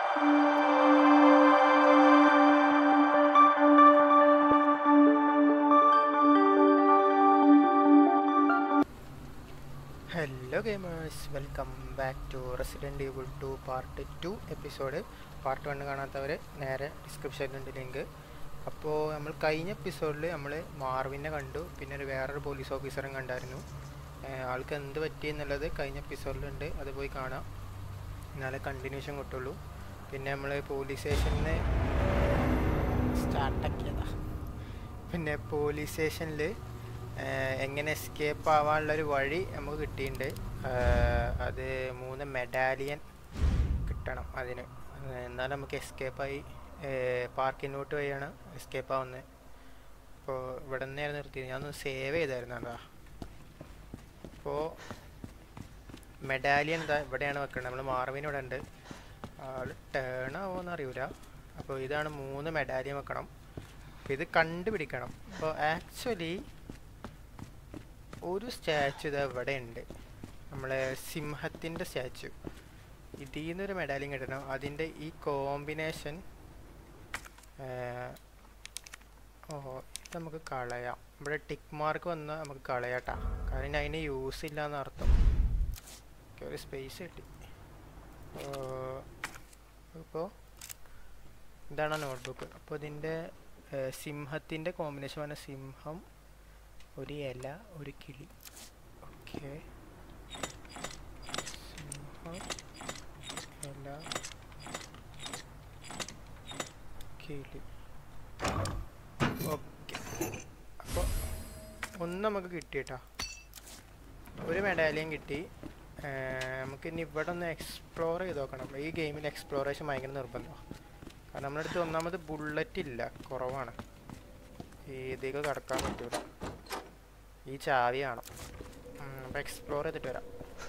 Hello gamers welcome back to Resident Evil two part two episode part one കാണാത്തവർ നേരെ ഡിസ്ക്രിപ്ഷനിലുണ്ട് link അപ്പോൾ നമ്മൾ കഴിഞ്ഞ എപ്പിസോഡിൽ നമ്മൾ മാർവിനെ കണ്ടു പിന്നെ ഒരു വേറൊരു പോലീസ് ഓഫീസറും കണ്ടായിരുന്നു ഏഹ് ആൾക്ക് എന്ത് പറ്റി എന്നുള്ളത് കഴിഞ്ഞ എപ്പിസോഡിലുണ്ട് അത് പോയി കാണാം എന്നാലേ കണ്ടിന്യൂഷൻ കിട്ടുള്ളൂ പിന്നെ നമ്മൾ പോലീസ് സ്റ്റേഷനിൽ സ്റ്റാർട്ടാക്കിയതാ പിന്നെ പോലീസ് സ്റ്റേഷനിൽ എങ്ങനെ എസ്കേപ്പ് ആവാനുള്ളൊരു വഴി നമുക്ക് കിട്ടിയിട്ടുണ്ട് ഏഹ് അത് മൂന്ന് മെഡാലിയൻ കിട്ടണം അതിന് എന്നാൽ നമുക്ക് എസ്കേപ്പായി പാർക്കിനോട്ട് വഴിയാണ് എസ്കേപ്പ് ആവുന്നത് അപ്പോൾ ഇവിടെ നിന്നായിരുന്നു നിർത്തിയത് ഞാനൊന്ന് സേവ് ചെയ്തായിരുന്നു അതാ അപ്പോൾ മെഡാലിയൻ ഇതാ ഇവിടെയാണ് വെക്കുന്നത് നമ്മൾ മാർവിൻ ഇവിടെ ഉണ്ട് ആൾ ടേൺ ആവുമെന്ന് അറിയില്ല അപ്പോൾ ഇതാണ് മൂന്ന് മെഡാലിയൻ വെക്കണം അപ്പോൾ ഇത് കണ്ടുപിടിക്കണം അപ്പോൾ ആക്ച്വലി ഒരു സ്റ്റാച്ചു ഇത് ഇവിടെ ഉണ്ട് നമ്മളെ സിംഹത്തിൻ്റെ സ്റ്റാച്ചു ഇതിൽ നിന്നൊരു മെഡാലിയം കിട്ടണം അതിൻ്റെ ഈ കോമ്പിനേഷൻ ഓ ഇത് നമുക്ക് കളയാം ഇവിടെ ടിക്ക് മാർക്ക് വന്നാൽ നമുക്ക് കളയാട്ടാ കാരണം അതിന് യൂസ് ഇല്ല എന്നർത്ഥം ഓക്കെ ഒരു സ്പേസ് കിട്ടി ഇപ്പോൾ ഇതാണ് നോട്ട്ബുക്ക് അപ്പോൾ ഇതിൻ്റെ സിംഹത്തിൻ്റെ കോമ്പിനേഷൻ പറഞ്ഞ സിംഹം ഒരു ഇല ഒരു കിളി ഓക്കെ സിംഹം ഇല കിളി ഓക്കെ അപ്പോൾ ഒന്ന് നമുക്ക് കിട്ടിയിട്ടാ ഒരു മെഡാലിയം കിട്ടി നമുക്ക് ഇനി ഇവിടെ ഒന്ന് എക്സ്പ്ലോർ ചെയ്ത് നോക്കണം ഈ ഗെയിമിൽ എക്സ്പ്ലോറേഷൻ ഭയങ്കര നിർബന്ധമാണ് കാരണം നമ്മുടെ അടുത്ത് ഒന്നാമത് ബുള്ളറ്റ് ഇല്ല കുറവാണ് ഇതിലേക്ക് കടക്കാൻ പറ്റൂല ഈ ചാവി കാണും അപ്പോൾ എക്സ്പ്ലോർ ചെയ്തിട്ട് വരാം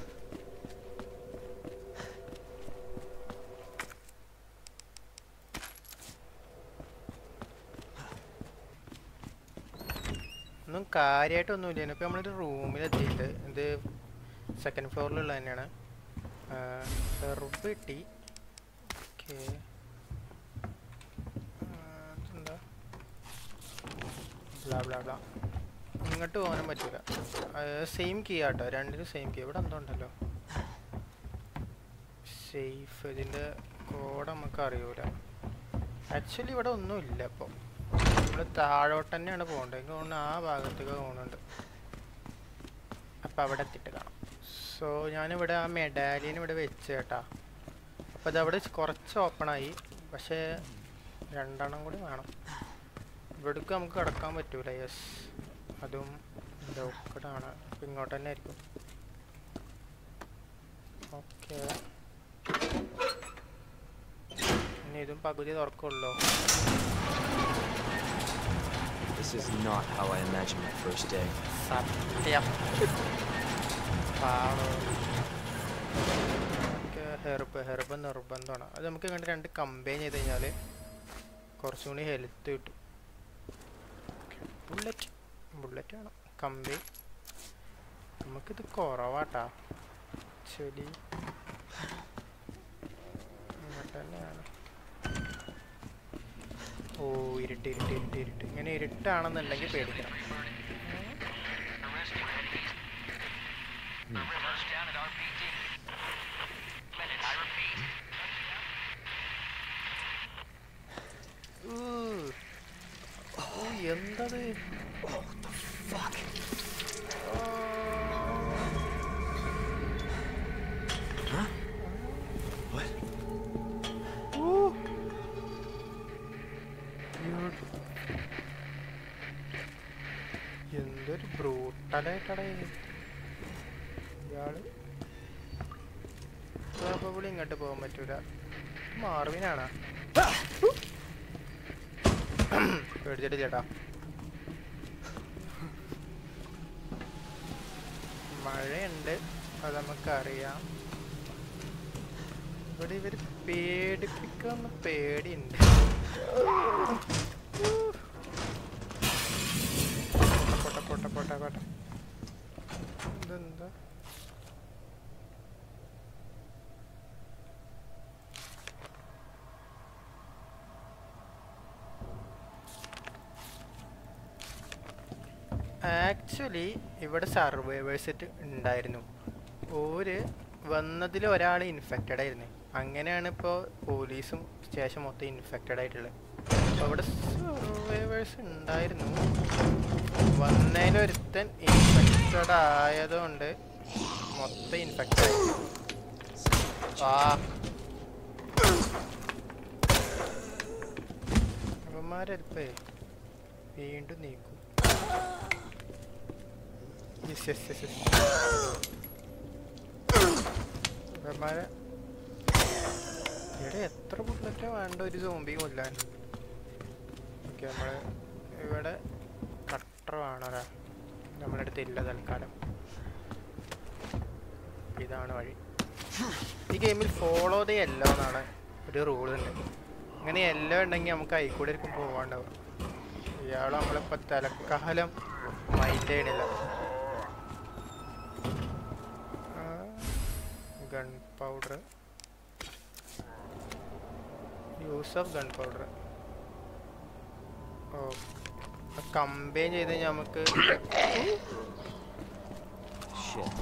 ഒന്നും കാര്യമായിട്ടൊന്നുമില്ല ഇപ്പോൾ നമ്മളൊരു റൂമിലെത്തിയിട്ട് ഇത് സെക്കൻഡ് ഫ്ലോറിലുള്ള തന്നെയാണ് ഹെർബ് കിട്ടി ഓക്കെ എന്താ ബ്ലാ ബ്ലാ ബ്ലാ ഇങ്ങോട്ട് പോകാനും പറ്റില്ല സെയിം കീ ആട്ടോ രണ്ടിനും സെയിം കീ ഇവിടെ എന്തോ ഉണ്ടല്ലോ സേഫ് ഇതിൻ്റെ കോഡ് നമുക്ക് അറിയൂല ആക്ച്വലി ഇവിടെ ഒന്നുമില്ല ഇപ്പോൾ നമ്മൾ താഴോട്ട് തന്നെയാണ് പോകേണ്ടത് എനിക്ക് തോന്നുന്നു ആ ഭാഗത്തേക്ക് പോകുന്നുണ്ട് അപ്പോൾ അവിടെ എത്തിയിട്ട് കാണാം സോ ഞാനിവിടെ ആ മെഡാലിയൻ ഇവിടെ വെച്ച് കേട്ടാ അപ്പോൾ അതവിടെ കുറച്ച് ഓപ്പണായി പക്ഷേ രണ്ടെണ്ണം കൂടി വേണം ഇവിടേക്ക് നമുക്ക് കിടക്കാൻ പറ്റൂല യെസ് അതും ലോക്കഡാണ് അപ്പം ഇങ്ങോട്ട് തന്നെ ആയിരിക്കും ഓക്കെ ഇനി ഇതും പകുതി തുറക്കുള്ളൂ This is not how I imagined my first day. സത്യം പാടോ ഹെർബ് ഹെർബ് നിർബന്ധമാണ് അത് നമുക്ക് ഇങ്ങോട്ട് രണ്ട് കമ്പൈൻ ചെയ്ത് കഴിഞ്ഞാൽ കുറച്ചും കൂടി ഹെൽത്ത് കിട്ടും ബുള്ളറ്റ് ബുള്ളറ്റ് വേണം കമ്പി നമുക്കിത് കുറവാട്ടാ ചെടി ഇങ്ങോട്ട് തന്നെയാണ് ഓ ഇരുട്ട് ഇരുട്ട് ഇരുട്ട് ഇരുട്ട് ഇങ്ങനെ ഇരുട്ടാണെന്നുണ്ടെങ്കിൽ പേടിക്കണം ഊ. ഓ, എന്തത് What? ഊ. Dude. എന്തൊരു ബ്രൂട്ടലായിട്ടടേ ഇയാള് പ്രോബബിളി ഇങ്ങോട്ട് പോകാൻ പറ്റൂല മാർവിനാണോ പേടിച്ചിട്ട് ചേട്ടാ മഴയുണ്ട് അത് നമുക്കറിയാം ഇവിടെ ഇവർ പേടിപ്പിക്കുന്ന പേടിയുണ്ട് പോട്ടെ പോട്ടെ പോട്ടെ പോട്ടെ ഇതെന്താ ആക്ച്വലി ഇവിടെ സർവൈവേഴ്സ് ഉണ്ടായിരുന്നു ഒരു വന്നതിൽ ഒരാൾ ഇൻഫെക്റ്റഡ് ആയിരുന്നു അങ്ങനെയാണ് ഇപ്പോൾ പോലീസും സ്റ്റേഷൻ മൊത്തം ഇൻഫെക്റ്റഡ് ആയിട്ടുള്ളത് അപ്പോൾ ഇവിടെ സർവൈവേഴ്സ് ഉണ്ടായിരുന്നു വന്നതിലൊരുത്തൻ ഇൻഫെക്റ്റഡ് ആയതുകൊണ്ട് മൊത്തം ഇൻഫെക്റ്റഡ് ആയി ആ അവന്മാരൽപ്പേ വീണ്ടും നീക്കും യെസ് യെസ് യെസ് യെസ് അവന്മാരെ ഇവിടെ എത്ര ബുള്ളറ്റാ വേണ്ട ഒരു സോംബി കൊല്ലാൻ ഓക്കെ നമ്മള് ഇവിടെ കട്ടർ വേണോരാ നമ്മുടെ അടുത്ത് ഇല്ല തൽക്കാലം ഇതാണ് വഴി ഈ ഗെയിമിൽ ഫോളോ ദ എല്ലോ എന്നാണ് ഒരു റൂൾ ഉണ്ട് അങ്ങനെ എല്ലോ ഉണ്ടെങ്കിൽ നമുക്ക് അതിൽ ആയിരിക്കും പോവാണ്ടാവുക ഇയാൾ നമ്മളിപ്പോൾ തലക്കാലം മൈൻഡ് ചെയ്യണില്ല gun powder use of gun powder ഓ കമ്പൈൻ ചെയ്ത് കഴിഞ്ഞാൽ നമുക്ക് Shit.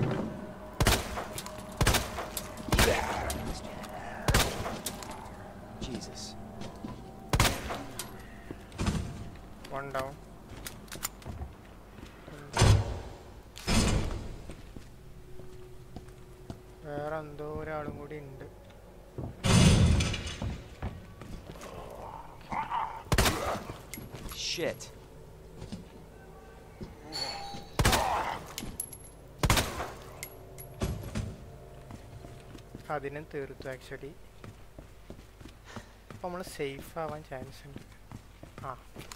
Jesus. വൺ ഡൗൺ വേറെ എന്തോ ഒരാളും കൂടി ഉണ്ട് Shit. അതിനും തീർത്തു ആക്ച്വലി അപ്പോൾ നമ്മൾ സേഫ് ആവാൻ ചാൻസ് ഉണ്ട് ആ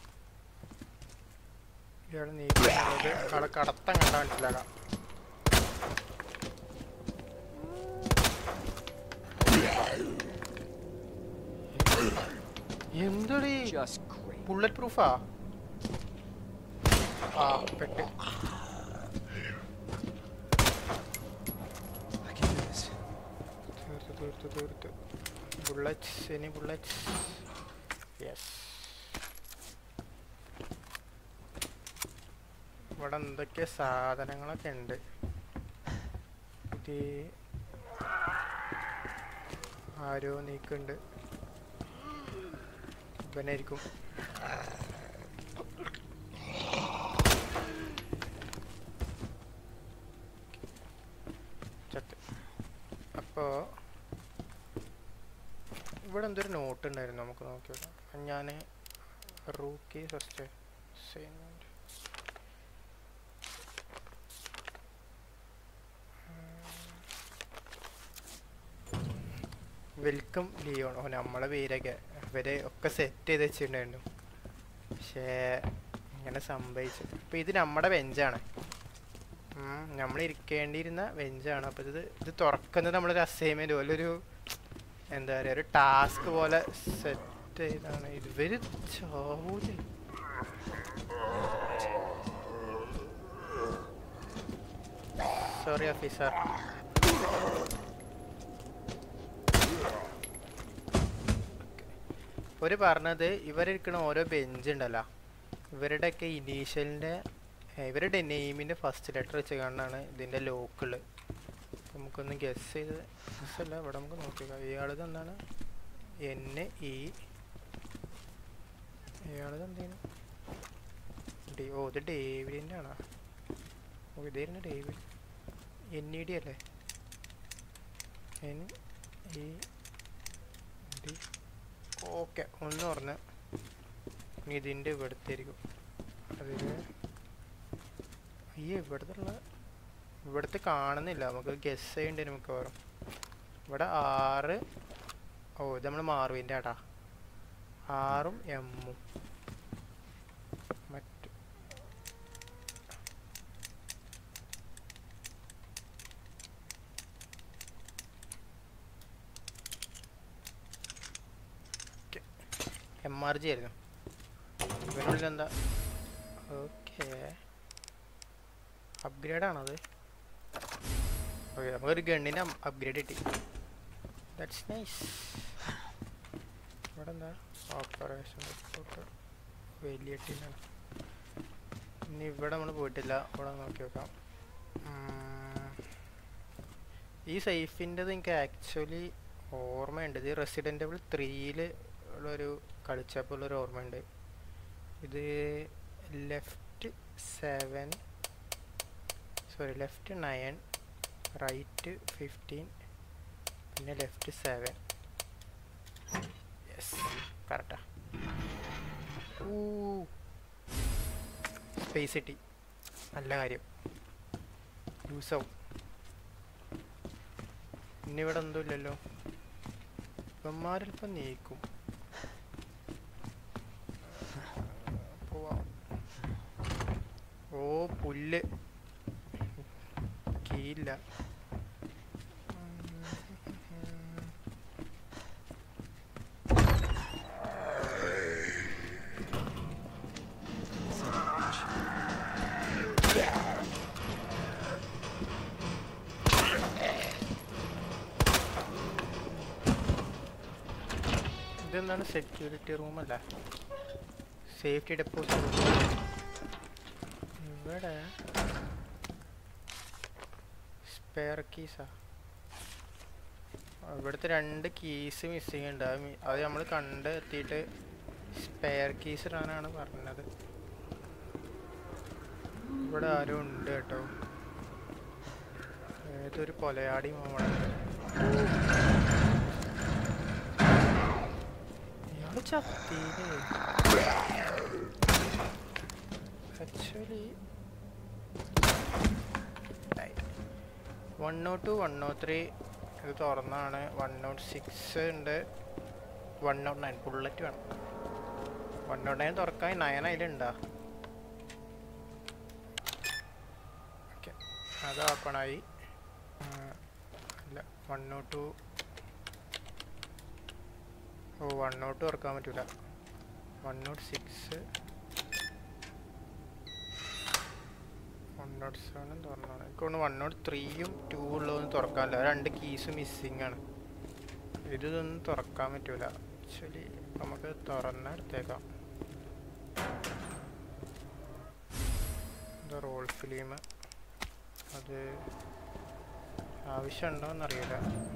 ഇയാൾ നീക്കുന്നത് ആളെ കടത്തം കണ്ടാൽ മനസ്സിലാക്കാം എന്തടി Just great. ബുള്ളറ്റ് പ്രൂഫാ ആ പെട്ട് I can do this. തീർത്തു തീർത്തു തീർത്തു ബുള്ളറ്റ്സ് ഇനി ബുള്ളറ്റ്സ് യെസ് ഇവിടെ എന്തൊക്കെ സാധനങ്ങളൊക്കെ ഉണ്ട് ഇത് ആരോ നീക്കുണ്ട് ഇവനായിരിക്കും ചത്ത് അപ്പോ ഇവിടെ എന്തൊരു നോട്ട് ഉണ്ടായിരുന്നു നമുക്ക് നോക്കിയോക്കാം ഞാൻ rookie first assignment welcome Leon ഓ നമ്മളെ പേരൊക്കെ ഇവരെ ഒക്കെ സെറ്റ് ചെയ്ത് വെച്ചിട്ടുണ്ടായിരുന്നു പക്ഷേ ഇങ്ങനെ സംഭവിച്ചു അപ്പോൾ ഇത് നമ്മുടെ ബെഞ്ചാണ് നമ്മൾ ഇരിക്കേണ്ടിയിരുന്ന ബെഞ്ചാണ് അപ്പോൾ ഇത് ഇത് തുറക്കുന്നത് നമ്മളൊരു അസൈൻമെൻറ്റ് പോലെ ഒരു എന്താ പറയുക ഒരു ടാസ്ക് പോലെ സെറ്റ് ചെയ്താണ് ഇവര് ചോദി സോറി ഓഫീസർ ഒരു പറഞ്ഞത് ഇവരിരിക്കണ ഓരോ ബെഞ്ച് ഉണ്ടല്ലോ ഇവരുടെയൊക്കെ ഇനീഷ്യലിൻ്റെ ഇവരുടെ നെയിമിൻ്റെ ഫസ്റ്റ് ലെറ്റർ വെച്ച് കാണാണ് ഇതിൻ്റെ ലോക്കുള്ളത് നമുക്കൊന്ന് ഗസ് ചെയ്ത് ഗസ് അല്ല ഇവിടെ നമുക്ക് നോക്കിക്കാം ഇയാളത് എന്താണ് എൻ ഇ ഇയാളത് എന്താണ് ഡി ഓ ഇത് ഡേവിഡിൻ്റെ ആണോ ഓ ഇതായിരുന്നു ഡേവിഡ് എൻ ഇ ഡി അല്ലേ എൻ ഇ ഡി ഓക്കെ ഒന്ന് പറഞ്ഞ് ഇനി ഇതിൻ്റെ ഇവിടുത്തെ ആയിരിക്കും അതിൽ ഈ ഇവിടുത്തെ ഉള്ള ഇവിടുത്തെ കാണുന്നില്ല നമുക്ക് ഗസ് ചെയ്യേണ്ടി വരും മിക്കവാറും ഇവിടെ ആറ് ഓ ഇത് നമ്മൾ മാറുവിൻ്റെ ആട്ടാ ആറും എമ്മും മറ്റ് എം ആർ ജി ആയിരുന്നു ഇവനുള്ളിൽ എന്താ ഓക്കെ അപ്ഗ്രേഡ് ആണത് ഓക്കെ നമുക്കൊരു ഗണ്ണിന് അപ്ഗ്രേഡ് കിട്ടി ദാറ്റ്സ് നൈസ് ഇവിടെ എന്താ ഓപ്പറേഷൻ റിപ്പോർട്ട് വലിയ ടീമാണ് ഇനി ഇവിടെ നമ്മൾ പോയിട്ടില്ല ഇവിടെ നോക്കി നോക്കാം ഉം. ഈ സേഫിൻ്റെത് എനിക്ക് ആക്ച്വലി ഓർമ്മയുണ്ട് ഇത് റെസിഡൻ്റ് എബിൾ ത്രീയിൽ ഉള്ളൊരു കളിച്ചപ്പോൾ ഉള്ളൊരു ഓർമ്മയുണ്ട് ഇത് left seven sorry left nine right fifteen പിന്നെ ലെഫ്റ്റ് സെവൻ യെസ് കറക്റ്റാ ഊ സ്പേസ് കിട്ടി നല്ല കാര്യം യൂസ് ആവും ഇനി ഇവിടെ എന്തോ ഇല്ലല്ലോ ഇവന്മാരിപ്പം നീക്കും പോവാം ഓ പുല്ല് കീയില്ല ഇതെന്താണ് സെക്യൂരിറ്റി റൂമല്ല സേഫ്റ്റി ഡെപ്പോസിറ്റ് ഇവിടെ സ്പെയർ കീസാ ഇവിടുത്തെ രണ്ട് കീസ് മിസ്സിങ് ഉണ്ട് അത് മി- അത് നമ്മൾ കണ്ടെത്തിയിട്ട് സ്പെയർ കീസ് ഇടാനാണ് പറഞ്ഞത് ഇവിടെ ആരും ഉണ്ട് കേട്ടോ ഏതൊരു കൊലയാടി മോളുണ്ട് ഇയാള് ചത്തീലേ actually one nought two one nought three ഇത് തുറന്നാണ് വൺ നോട്ട് സിക്സ് ഉണ്ട് വൺ നോട്ട് നയൻ ബുള്ളറ്റ് വേണം വൺ നോട്ട് നയൻ തുറക്കാൻ നയൻ അതിലുണ്ടാ ഓക്കെ അത് ഓപ്പണായി അല്ല വൺ നോട്ട് ടു ഓ വൺ നോട്ട് തുറക്കാൻ പറ്റൂല one nought six one nought സെവനും തുറന്നാണ് എനിക്ക് തോന്നുന്നു വൺ നോട്ട് ത്രീയും ടൂ ഉള്ളതൊന്നും തുറക്കാനില്ല രണ്ട് കീസ് മിസ്സിങ് ആണ് ഇതൊന്നും തുറക്കാൻ പറ്റൂല ആക്ച്വലി നമുക്ക് തുറന്നെടുത്തേക്കാം എന്താ റോൾ ഫിലിം അത് ആവശ്യമുണ്ടോയെന്നറിയില്ല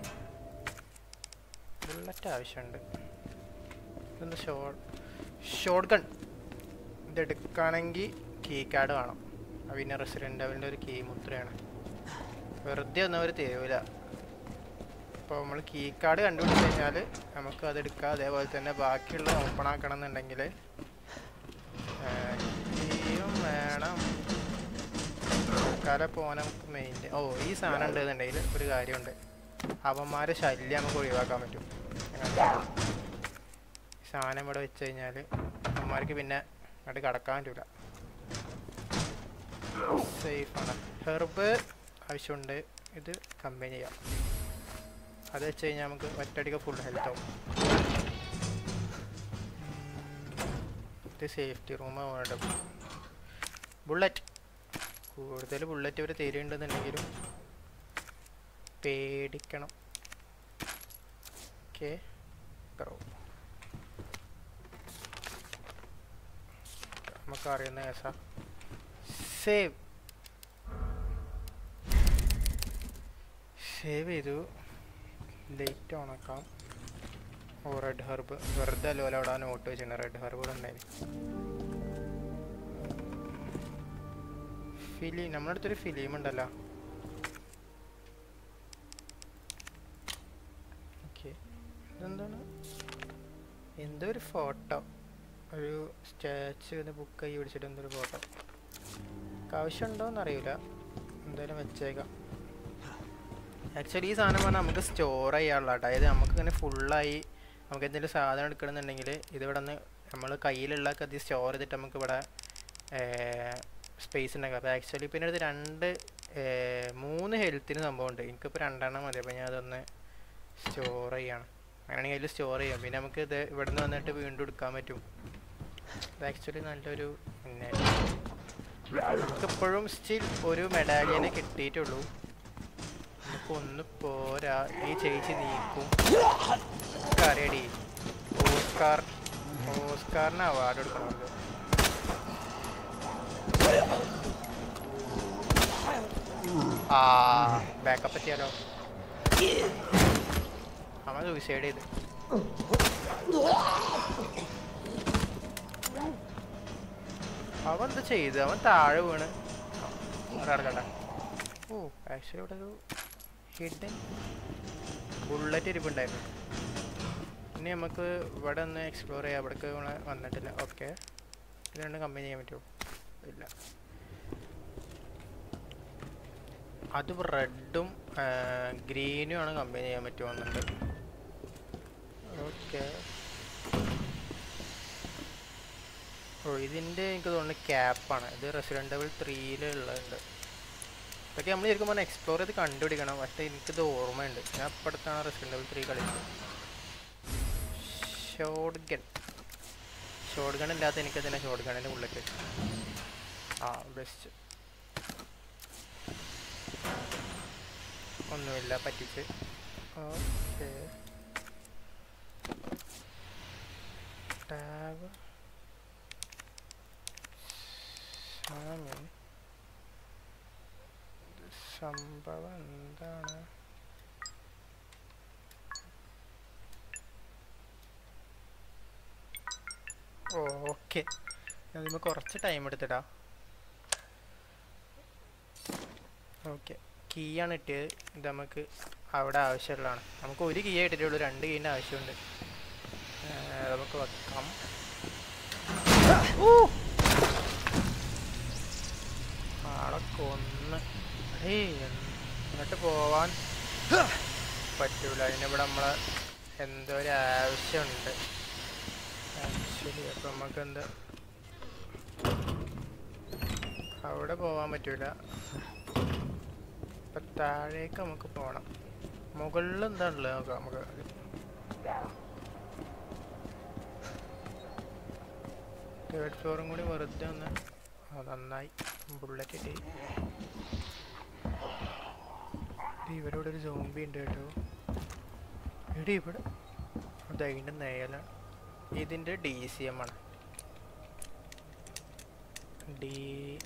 ബുള്ളറ്റ് ആവശ്യമുണ്ട് ഇതെന്താ ഷോർട്ട് ഷോർട്ട് ഗൺ ഇതെടുക്കുകയാണെങ്കിൽ കീ കാർഡ് വേണം അത് പിന്നെ റെസിഡൻ്റ് അവൻ്റെ ഒരു കീ മുദ്രയാണ് വെറുതെ ഒന്നും അവർ തരൂല അപ്പോൾ നമ്മൾ കീ കാർഡ് കണ്ടുപിടിച്ച് കഴിഞ്ഞാൽ നമുക്ക് അത് എടുക്കാം അതേപോലെ തന്നെ ബാക്കിയുള്ള ഓപ്പൺ ആക്കണം എന്നുണ്ടെങ്കിൽ കീയും വേണം തൽക്കാലം പോകാൻ നമുക്ക് മെയിൻ ഓ ഈ സാധനം ഉണ്ടെന്നുണ്ടെങ്കിൽ ഒരു കാര്യമുണ്ട് അവന്മാരെ ശല്യം നമുക്ക് ഒഴിവാക്കാൻ പറ്റും എങ്ങനെ? ഈ സാധനം ഇവിടെ വെച്ച് കഴിഞ്ഞാൽ അവന്മാർക്ക് പിന്നെ അങ്ങോട്ട് കടക്കാൻ പറ്റൂല സേഫാണ് ഹെർബ് ആവശ്യമുണ്ട് ഇത് കമ്പനി ചെയ്യാം അത് വെച്ച് കഴിഞ്ഞാൽ നമുക്ക് ഒറ്റയടിക്ക് ഫുൾ ഹെൽത്ത് ആവും ഉം, ഇത് സേഫ്റ്റി റൂം വേണ്ടത് ബുള്ളറ്റ് കൂടുതൽ ബുള്ളറ്റ് ഇവർ തരുന്നുണ്ടെന്നുണ്ടെങ്കിലും പേടിക്കണം ഓക്കെ നമുക്ക് അറിയുന്ന കേസാ സേവ് സേവ് ചെയ്തു ലൈറ്റ് ഓണാക്കാം ഓ റെഡ് ഹെർബ് വെറുതെ അല്ലോ അവിടെ നോട്ട് വെച്ചിട്ടുണ്ട് റെഡ് ഹെർബ് ഇവിടെ ഉണ്ടായിരുന്നു ഫിലിം നമ്മുടെ അടുത്തൊരു ഫിലിം ഉണ്ടല്ലോ ഓക്കെ ഇതെന്താണ് എന്തോ ഒരു ഫോട്ടോ ഒരു സ്റ്റാച്ചു ബുക്ക് കൈ പിടിച്ചിട്ട് എന്തൊരു ഫോട്ടോ ആവശ്യമുണ്ടോയെന്ന് അറിയില്ല എന്തായാലും വെച്ചേക്കാം ആക്ച്വലി ഈ സാധനം പറഞ്ഞാൽ നമുക്ക് സ്റ്റോർ ചെയ്യാനുള്ള അതായത് നമുക്ക് ഇങ്ങനെ ഫുള്ളായി നമുക്ക് എന്തെങ്കിലും സാധനം എടുക്കണമെന്നുണ്ടെങ്കിൽ ഇതിവിടെ നിന്ന് നമ്മൾ കയ്യിലുള്ള കത്തി സ്റ്റോർ ചെയ്തിട്ട് നമുക്ക് ഇവിടെ സ്പേസ് ഉണ്ടാക്കാം അപ്പോൾ ആക്ച്വലി പിന്നെ അടുത്ത് രണ്ട് ഏർ, മൂന്ന് ഹെൽത്തിന് സംഭവമുണ്ട് എനിക്കിപ്പോൾ രണ്ടെണ്ണം മതി അപ്പോൾ ഞാൻ അതൊന്ന് സ്റ്റോർ ചെയ്യാണ് അങ്ങനെയാണെങ്കിൽ അതിൽ സ്റ്റോർ ചെയ്യാം പിന്നെ നമുക്ക് ഇത് ഇവിടെ നിന്ന് വന്നിട്ട് വീണ്ടും എടുക്കാൻ പറ്റും അത് ആക്ച്വലി നല്ലൊരു പിന്നെ നമുക്കിപ്പോഴും സ്റ്റിൽ ഒരു മെഡാലിയനെ കിട്ടിയിട്ടുള്ളൂ നമുക്ക് ഒന്ന് പോരാ ഈ ചേച്ചി നീക്കും അറിയടി ഓസ്കാർ ഓസ്കാറിന് അവാർഡ് കൊടുക്കണമല്ലോ ആ ബാക്കപ്പ് എത്തിയാലോ അവൻ സൂസൈഡ് ചെയ്ത് അവൻ എന്താ ചെയ്ത് അവൻ താഴെ വീണ് കിടക്കണ്ട ഓ ആക്ച്വലി ഇവിടെ ഒരു ഹിഡൻ ബുള്ളറ്റ് ഇരിപ്പുണ്ടായിരുന്നു ഇനി നമുക്ക് ഇവിടെ ഒന്ന് എക്സ്പ്ലോർ ചെയ്യാം ഇവിടേക്ക് നമ്മള് വന്നിട്ടില്ല ഓക്കെ ഇതിലൊന്ന് കമ്പനി ചെയ്യാൻ പറ്റുമോ ഇല്ല അത് റെഡും ഗ്രീനും ആണ് കമ്പനി ചെയ്യാൻ പറ്റുമെന്നുണ്ട് ഓക്കെ ഓ ഇതിൻ്റെ എനിക്ക് തോന്നുന്നു ക്യാപ്പാണ് ഇത് റെസിഡൻ്റ് ലെവൽ ത്രീയിലുള്ളതുണ്ട് ഇതൊക്കെ നമ്മൾ ശരിക്കും പറഞ്ഞാൽ എക്സ്പ്ലോർ ചെയ്ത് കണ്ടുപിടിക്കണം പക്ഷേ എനിക്കിത് ഓർമ്മയുണ്ട് ഞാൻ ഇപ്പം അടുത്താണ് റെസിഡൻ്റ് ലെവൽ ത്രീ കളിച്ചത് ഷോർട്ട് ഗൺ ഷോർട്ട് ഗൺ ഇല്ലാത്ത എനിക്ക് തന്നെ ഷോർട്ട് ഗണ്ണിൻ്റെ ബുള്ളറ്റ് ആ ബെസ്റ്റ് ഒന്നുമില്ല പറ്റിച്ച് ഓക്കെ ടാബ് സാമി സംഭവം എന്താണ് ഓക്കെ അതിന് കുറച്ച് ടൈം എടുത്തിട്ടാ ഓക്കെ കീ ആണ് ഇട്ടത് ഇത് നമുക്ക് അവിടെ ആവശ്യമുള്ളതാണ് നമുക്ക് ഒരു കീ ഇട്ടിട്ടുള്ളൂ രണ്ട് കീൻ്റെ ആവശ്യമുണ്ട് ആ, നമുക്ക് വെക്കാം ഊ! ആളെ കൊന്ന് ഏയ് എന്നിട്ട് പോവാൻ പറ്റൂല അതിനിവിടെ നമ്മളെ എന്തോ ഒരു ആവശ്യമുണ്ട് ആക്ച്വലി അപ്പം നമുക്ക് എന്താ അവിടെ പോവാൻ പറ്റൂല ഇപ്പം താഴേക്ക് നമുക്ക് പോകണം മുകളിൽ എന്താ ഉള്ളത് നോക്കാം നമുക്ക് തേർഡ് ഫ്ലോറും കൂടി വെറുതെ ഒന്ന് ആ നന്നായി ബുള്ളറ്റ് ഇട്ട് ഇവരോട് ഒരു സോംബി ഉണ്ട് കേട്ടോ എടി ഇവിടെ അതിൻ്റെ നേലാണ് ഇതിൻ്റെ ഡി സി എം ആണ് ഡി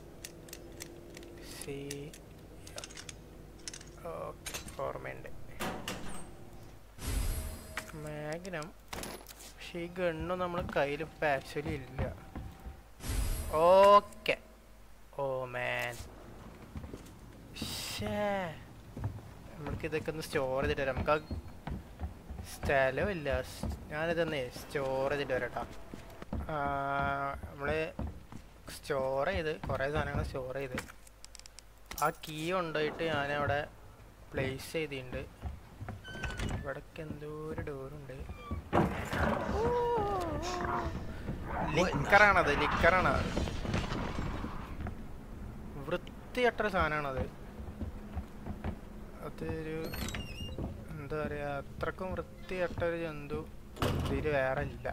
സി ഓക്കെ ഓർമ്മയുണ്ട് മാഗ്നം പക്ഷേ ഈ ഗണ്ണും നമ്മൾ കയ്യിൽ ഇപ്പം ആക്ച്വലി ഇല്ല ഓക്കെ ഓ മാൻ ഷേ നമ്മൾക്ക് ഇതൊക്കെ ഒന്ന് സ്റ്റോർ ചെയ്തിട്ട് വരാം നമുക്ക് ആ സ്ഥലമില്ല സ്- ഞാനിതൊന്നേ സ്റ്റോർ ചെയ്തിട്ട് വരട്ടാ നമ്മൾ സ്റ്റോർ ചെയ്ത് കുറേ സാധനങ്ങൾ സ്റ്റോർ ചെയ്ത് ആ കീ കൊണ്ടുപോയിട്ട് ഞാനവിടെ പ്ലേസ് ചെയ്തിട്ടുണ്ട് ഇവിടേക്ക് എന്തോ ഒരു ഡോറുണ്ട് ലിക്കറാണത് ലിക്കറാണ് വൃത്തിയട്ട സാധനമാണത് അതൊരു എന്താ പറയാ അത്രക്കും വൃത്തിയട്ട ഒരു ജന്തു ഇതിൽ വേറെ ഇല്ല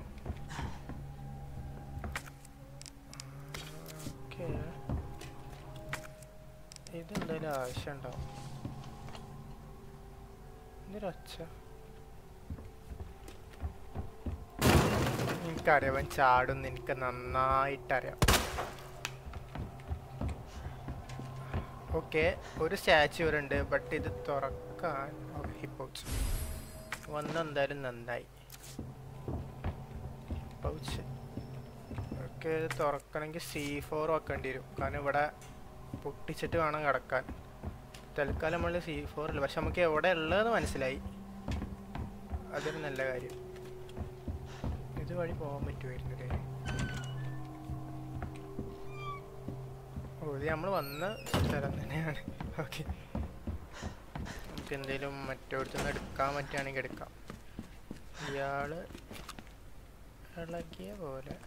ഓക്കെ ഇതെന്തായാലും ആവശ്യമുണ്ടാവും ഇതൊരൊച്ച എനിക്കറിയാം അവൻ ചാടും എനിക്ക് നന്നായിട്ടറിയാം ഓക്കെ ഒരു സ്റ്റാച്ചു ഇവിടെ ഉണ്ട് ബട്ട് ഇത് തുറക്കാൻ ഹിപ്പൗച്ച് വന്ന് എന്തായാലും നന്നായി പൗച്ച് ഓക്കെ ഇത് തുറക്കണമെങ്കിൽ സി ഫോർ വെക്കേണ്ടി വരും കാരണം ഇവിടെ പൊട്ടിച്ചിട്ട് വേണം കിടക്കാൻ തൽക്കാലം നമ്മൾ സി ഫോർ ഇല്ല പക്ഷെ നമുക്ക് എവിടെ ഉള്ളതെന്ന് മനസ്സിലായി അതൊരു നല്ല കാര്യം ഇത് വഴി പോകാൻ പറ്റുമായിരുന്നില്ലേ ഓ ഇത് നമ്മൾ വന്ന സ്ഥലം തന്നെയാണ് ഓക്കെ നമുക്ക് എന്തെങ്കിലും മറ്റോടത്തുനിന്ന് എടുക്കാൻ പറ്റുകയാണെങ്കിൽ എടുക്കാം ഇയാള് ഇളകിയ പോലെ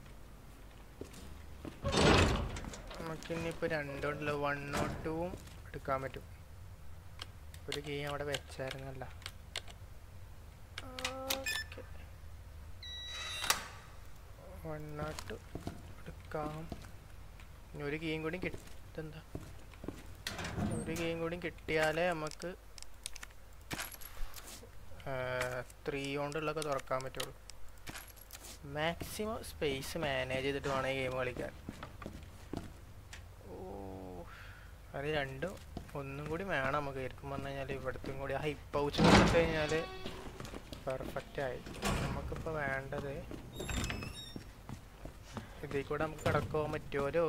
നമുക്കിനിപ്പോൾ രണ്ടുണ്ടല്ലോ വൺ നോട്ട് ടൂവും എടുക്കാൻ പറ്റും ഒരു കീ അവിടെ വെച്ചായിരുന്നല്ല ഓക്കെ വൺ നോട്ട് എടുക്കാം ഇനി ഒരു കീയും കൂടി കിട്ടുന്ന ഒരു കീയും കൂടി കിട്ടിയാലേ നമുക്ക് ത്രീ കൊണ്ടുള്ളതൊക്കെ തുറക്കാൻ പറ്റുള്ളൂ മാക്സിമം സ്പേസ് മാനേജ് ചെയ്തിട്ട് വേണം ഈ ഗെയിം കളിക്കാൻ അത് രണ്ടും ഒന്നും കൂടി വേണം നമുക്ക് ശരിക്കും പറഞ്ഞു കഴിഞ്ഞാൽ ഇവിടത്തും കൂടി ഹൈ പൗച്ച് കൊടുത്തു കഴിഞ്ഞാൽ പെർഫെക്റ്റ് ആയി നമുക്കിപ്പോൾ വേണ്ടത് ഇതിൽ കൂടെ നമുക്ക് കിടക്കാൻ പറ്റുമല്ലോ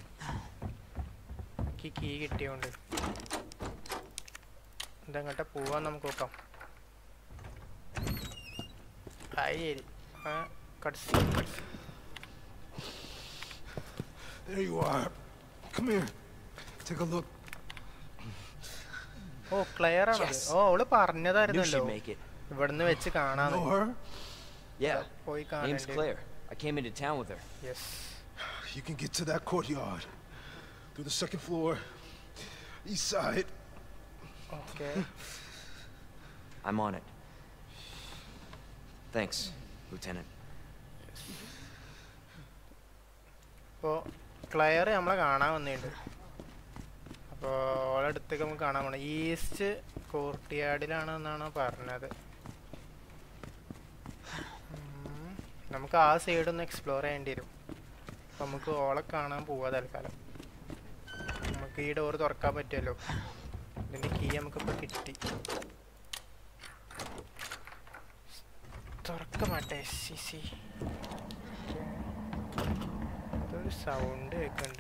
എനിക്ക് കീ കിട്ടിയോണ്ട് ഇതെങ്ങോട്ടെ പോവാൻ നമുക്ക് നോക്കാം ആയി ശരി ആ കട്സി കട്സി There you are. Come here. Take a look. ഓ ക്ലിയർ ആണ് Yes. ഓ അവള് Knew പറഞ്ഞതായിരുന്നല്ലോ she'd make it. ഇവിടുന്ന് വെച്ച് കാണാന്ന് Know her? Yeah. പോയി Name's കാണേണ്ടി Claire. I came into town with her. Yes You can get to that courtyard. Through the second floor. East side. Okay I'm on it. Thanks, Lieutenant. അപ്പോൾ Claire നമ്മളെ കാണാൻ വന്നിട്ടുണ്ട് അപ്പോൾ ഓളെ അടുത്തേക്ക് നമുക്ക് കാണാൻ പോകണം ഈസ്റ്റ് കോർട്ടിയാർഡിലാണ് എന്നാണ് പറഞ്ഞത് ഉം, നമുക്ക് ആ സൈഡ് ഒന്ന് എക്സ്പ്ലോർ ചെയ്യേണ്ടി വരും അപ്പോൾ നമുക്ക് ഓളെ കാണാൻ പോവാ തൽക്കാലം നമുക്ക് ഈ ഡോർ തുറക്കാൻ പറ്റുമല്ലോ ഇതിൻ്റെ കീ നമുക്കിപ്പോൾ കിട്ടി തുറക്ക മാട്ടെ സി സി ഒരു സൗണ്ട് കേൾക്കുന്നുണ്ട്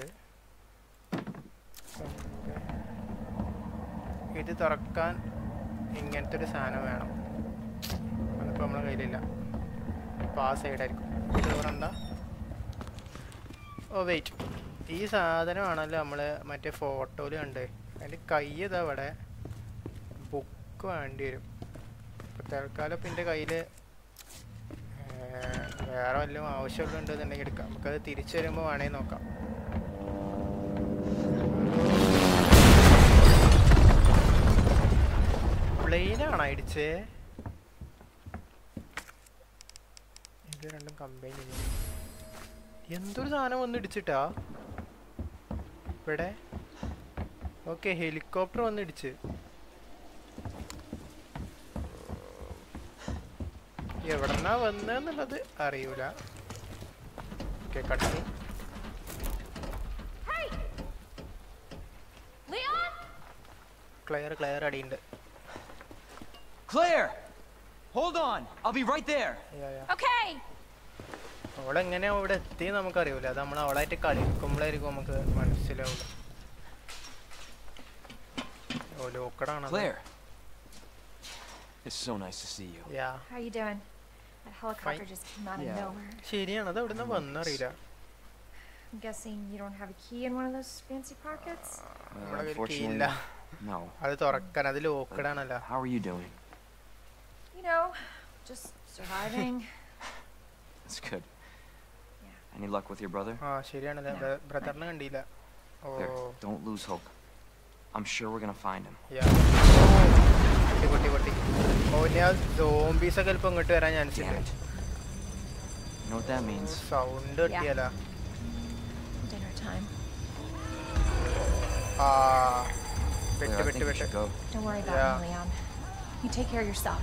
ഇത് തുറക്കാൻ ഇങ്ങനത്തെ ഒരു സാധനം വേണം അതിപ്പോൾ നമ്മളെ കയ്യിലില്ല അപ്പോൾ ആ സൈഡായിരിക്കും ഇത് തുറഎന്താ ഓ വെയിറ്റ് ഈ സാധനമാണല്ലോ നമ്മൾ മറ്റേ ഫോട്ടോയിൽ കണ്ട് അതിൻ്റെ കൈ ഇതാ ഇവിടെ ബുക്ക് വേണ്ടി വരും ഇപ്പോൾ തൽക്കാലം ഇപ്പം എൻ്റെ കയ്യിൽ വേറെ വല്ലതും ആവശ്യമുണ്ടെന്നുണ്ടെങ്കിൽ എടുക്കാം നമുക്കത് തിരിച്ചു വരുമ്പോൾ വേണേൽ നോക്കാം പ്ലെയിനാണോ അടിച്ചേ ഇത് രണ്ടും കമ്പൈൻ എന്തൊരു സാധനം വന്ന് ഇടിച്ചിട്ടാ ഇവിടെ ഓക്കെ ഹെലികോപ്റ്റർ വന്ന് ഇടിച്ച് എവിടെന്നാ വന്നെന്നുള്ളത് അറിയൂല ഓക്കെ കട്ടി Leon? ക്ലിയർ ക്ലിയർ അടിയുണ്ട് Claire! Hold on! I'll be right there! Yeah, yeah. Okay. അവളെങ്ങനെയാ അവിടെ എത്തി നമുക്കറിയൂല അത് നമ്മൾ അവളായിട്ട് കളിക്കുമ്പോഴായിരിക്കും നമുക്ക് മനസ്സിലാവുള്ളൂ ഓ ലോക്കഡാണ് Claire! It's so nice to see you. Yeah How you doing? That helicopter Fine. just came out of Yeah. nowhere. ശരിയാണ് അത് എവിടുന്ന് വന്നറിയില്ല I'm guessing you don't have a key in one of those fancy pockets? Uh, നമ്മളെ കയ്യിൽ unfortunately, കീയില്ല no. അത് തുറക്കാൻ അത് ലോക്കഡാണല്ലോ How are you doing? You know, just surviving. That's good. Yeah. Any luck with your brother? ആ ശരിയാണല്ലേ No. ബ്രദറിനെ കണ്ടില്ല ഓ Claire, don't lose hope. I'm sure we're gonna find him. യാ പൊട്ടി പൊട്ടി പൊട്ടി ഓ ഇനി ആ സോംബീസ് ഒക്കെ ചിലപ്പോൾ ഇങ്ങോട്ട് വരാൻ ചാൻസ് Damn ഉണ്ട് it. You know what that means? Sound കിട്ടിയാലോ Dinner time. ആ Claire, പെട്ട് I പെട്ട് think we പെട്ട് should go. Don't worry about Yeah. me, Leon. You take care of yourself.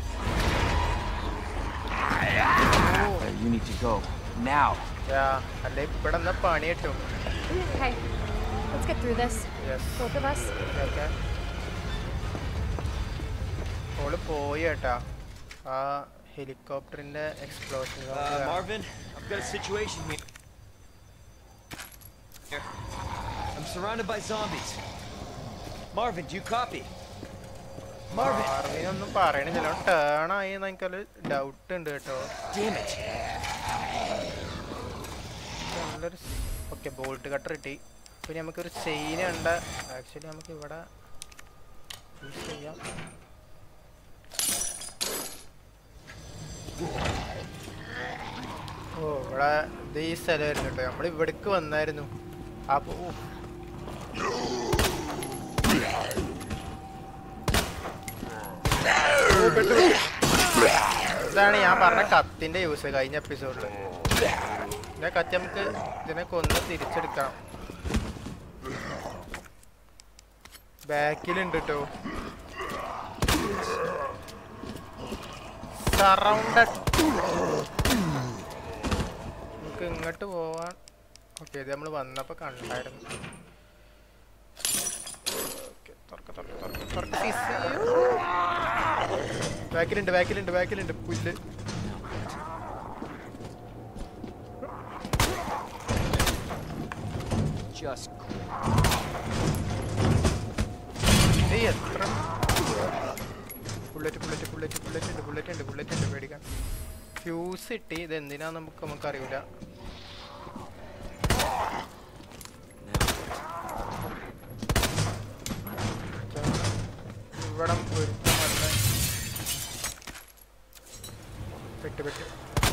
Claire, you need to go. Now! Yeah അല്ലെ ഇവിടെ എന്നാ പണി കിട്ടും Okay, let's get through this. Yes Both of us. Okay ഓള് പോയി കേട്ടാ ആ ഹെലികോപ്റ്ററിന്റെ explosion Uh, Marvin, I've got a situation here. Here. I'm surrounded by zombies. Marvin, do you copy? Marvin! ഒന്നും പറയണില്ല ടേൺ ആയി എനിക്കൊരു ഡൗട്ട് ഉണ്ട് കേട്ടോ Damn it! നല്ലൊരു ഓക്കെ ബോൾട്ട് കട്ടർ കിട്ടി പിന്നെ നമുക്കൊരു ചെയിൻ ഉണ്ട് ആക്ച്വലി നമുക്ക് ഇവിടെ യൂസ് ചെയ്യാം ഓ ഇവിടെ ഇത് ഈ സ്ഥലമായിരുന്നു കേട്ടോ നമ്മൾ ഇവിടേക്ക് വന്നായിരുന്നു അപ്പൊ ഓ. ഓ, പെട്ടു. ഇതാണ് ഞാൻ പറഞ്ഞ കത്തിന്റെ യൂസ് കഴിഞ്ഞ എപ്പിസോഡിൽ ഇതിനെ കത്തി നമുക്ക് ഇതിനെ കൊന്ന് തിരിച്ചെടുക്കാം ബാക്കിലുണ്ട് കേട്ടോ സറൗണ്ടഡ് നമുക്ക് ഇങ്ങോട്ട് പോവാൻ ഓക്കെ ഇത് നമ്മൾ വന്നപ്പോൾ കണ്ടായിരുന്നു തുറക്ക് തുറക്ക് തുറക്ക് സീസ് ബാക്കിലുണ്ട് ബാക്കിലുണ്ട് ബാക്കിലുണ്ട് പുല്ല് Just ഏയ് എത്ര ബുള്ളറ്റ് ബുള്ളറ്റ് ബുള്ളറ്റ് ബുള്ളറ്റ് ഉണ്ട് ബുള്ളറ്റ് ഉണ്ട് ബുള്ളറ്റ് ഉണ്ട് പേടിക്കാൻ ഫ്യൂസ് ഇട്ടി ഇത് എന്തിനാ നമുക്ക് നമുക്ക് അറിയില്ല ഇവിടം ഒരുത്തം വന്ന് പെട്ട് പെട്ട്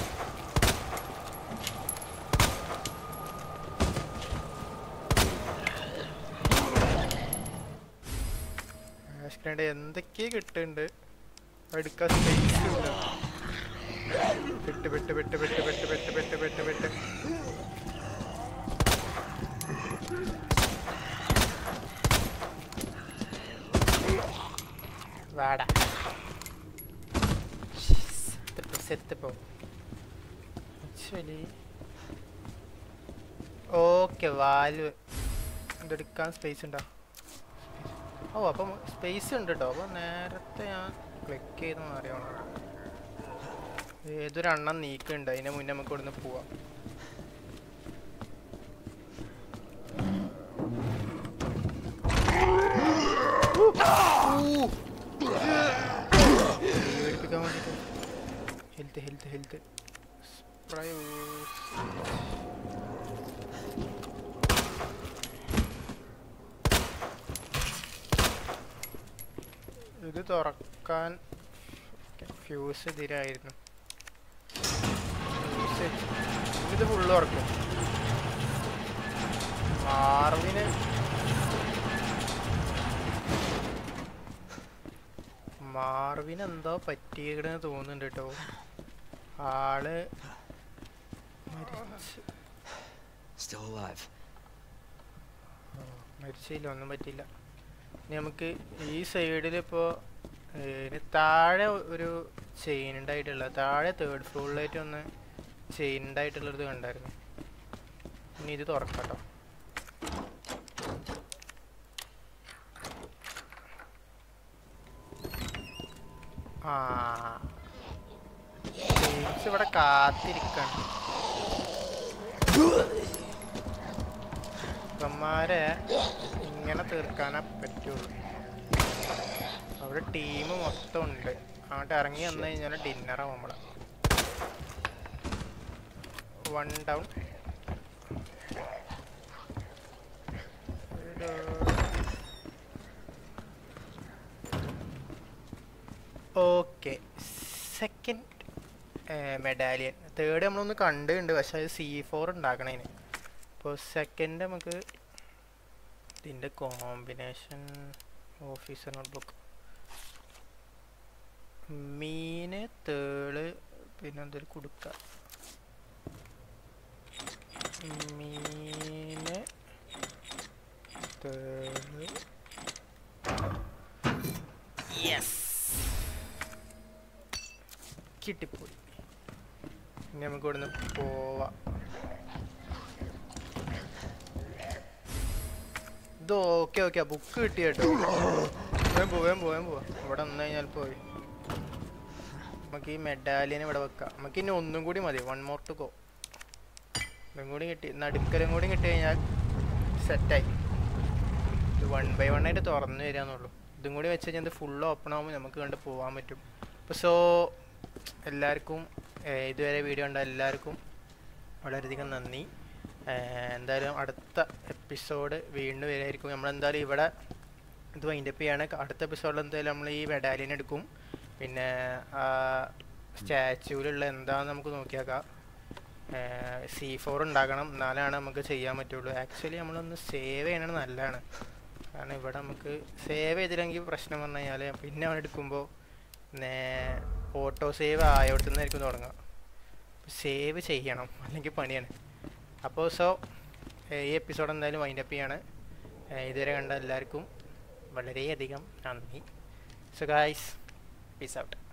ആഷ്കണ്ട് എന്തൊക്കെയാ കിട്ടുന്നുണ്ട് എടുക്കാൻ സ്പേസ് ഇല്ല പെട്ട് പെട്ട് പെട്ട് പെട്ട് പെട്ട് പെട്ട് പെട്ട് പെട്ട് പെട്ട് വാടാ സെത്തപ്പോ സെത്തപ്പോ ആക്ച്വലി ഓക്കെ വാൽവ് ഇതെടുക്കാൻ സ്പേസ് ഉണ്ടോ ഓ അപ്പം സ്പേസ് ഉണ്ട് കേട്ടോ അപ്പോൾ നേരത്തെ ഞാൻ ക്ലിക്ക് ചെയ്ത് മാറിയോളാം ഏതൊരെണ്ണം നീക്കുന്നുണ്ട് അതിന് മുന്നേ നമുക്ക് ഇവിടുന്ന് പോവാം പേടിപ്പിക്കാൻ വേണ്ടിയിട്ട് ഹെൽത്ത് ഹെൽത്ത് ഹെൽത്ത് സ്പ്രൈ ഇത് തുറക്കാൻ ഫ്യൂസ് ഇതിലായിരുന്നു ഫ്യൂസ് ഇത് ഫുള്ള് തുറക്കും മാർവിന് മാർവിന് എന്തോ പറ്റിയെന്ന് തോന്നുന്നുണ്ട് കേട്ടോ ആള് മരിച്ച് still alive. മരിച്ചില്ല ഒന്നും പറ്റില്ല ഇനി നമുക്ക് ഈ സൈഡിൽ ഇപ്പോൾ ഇനി താഴെ ഒരു ചെയിൻ ഉണ്ടായിട്ടുള്ള താഴെ തേർഡ് ഫ്ലോറിലായിട്ട് ഒന്ന് ചെയിൻ ഉണ്ടായിട്ടുള്ളത് കണ്ടായിരുന്നു ഇനി ഇത് തുറക്കാട്ടോ ആ ചെയിൻസ് ഇവിടെ കാത്തിരിക്കണം ഇവന്മാരെ ഇങ്ങനെ തീർക്കാനേ പറ്റുള്ളൂ അവിടെ ടീം മൊത്തം ഉണ്ട് അങ്ങോട്ട് ഇറങ്ങി വന്നു കഴിഞ്ഞാൽ ഡിന്നറാവും നമ്മളെ one down okay second medallion third നമ്മളൊന്ന് കണ്ടുണ്ട് പക്ഷെ അത് സി ഫോർ ഉണ്ടാക്കണേന് ഇപ്പോൾ സെക്കൻഡ് നമുക്ക് ഇതിൻ്റെ കോമ്പിനേഷൻ ഓഫീസർ നോട്ട്ബുക്ക് മീന് തേള് പിന്നെ എന്തൊരു കുടുക്ക മീന് തേള് യെസ് കിട്ടിപ്പോയി ഇനി നമുക്ക് ഇവിടുന്ന് പോവാം ഇത് ഓക്കെ ഓക്കെ ബുക്ക് കിട്ടി കേട്ടോ വേം പോവേം പോവേം പോവാം ഇവിടെ വന്നു കഴിഞ്ഞാൽ പോയി നമുക്ക് ഈ മെഡാലിയൻ ഇവിടെ വെക്കാം നമുക്ക് ഇനി ഒന്നും കൂടി മതി വൺ മോർ ടു ഗോ ഇതും കൂടി കിട്ടി നടുക്കലും കൂടി കിട്ടി കഴിഞ്ഞാൽ സെറ്റായി ഇത് വൺ ബൈ വൺ ആയിട്ട് തുറന്നു വരികയെന്നുള്ളൂ ഇതും കൂടി വെച്ച് കഴിഞ്ഞാൽ ഇത് ഫുൾ ഓപ്പൺ ആകുമ്പോൾ നമുക്ക് കണ്ട് പോകാൻ പറ്റും അപ്പോൾ സോ എല്ലാവർക്കും ഏർ ഇതുവരെ വീഡിയോ കണ്ട എല്ലാവർക്കും വളരെയധികം നന്ദി ഏർ എന്തായാലും അടുത്ത എപ്പിസോഡ് വീണ്ടും വരായിരിക്കും നമ്മളെന്തായാലും ഇവിടെ ഇത് വൈൻഡപ്പ് ചെയ്യാണ് അടുത്ത എപ്പിസോഡിൽ എന്തായാലും നമ്മൾ ഈ മെഡാലിയൻ എടുക്കും പിന്നെ ആ സ്റ്റാച്യൂവിലുള്ള എന്താണെന്ന് നമുക്ക് നോക്കിയാക്കാം സി ഫോർ ഉണ്ടാക്കണം എന്നാലാണ് നമുക്ക് ചെയ്യാൻ പറ്റുള്ളൂ ആക്ച്വലി നമ്മളൊന്ന് സേവ് ചെയ്യണത് നല്ലതാണ് കാരണം ഇവിടെ നമുക്ക് സേവ് ചെയ്തില്ലെങ്കിൽ പ്രശ്നം വന്നു കഴിഞ്ഞാൽ പിന്നെ അവൻ എടുക്കുമ്പോൾ ഓട്ടോ സേവ് ആയോടത്തുനിന്നായിരിക്കും തുടങ്ങുക സേവ് ചെയ്യണം അല്ലെങ്കിൽ പണിയാണ് അപ്പോൾ സോ ഈ എപ്പിസോഡ് എന്തായാലും വൈൻഡപ്പ് ചെയ്യാണ് ഏർ ഇതുവരെ കണ്ട എല്ലാവർക്കും വളരെയധികം നന്ദി സോ ഗായ്സ് പീസ് ഔട്ട്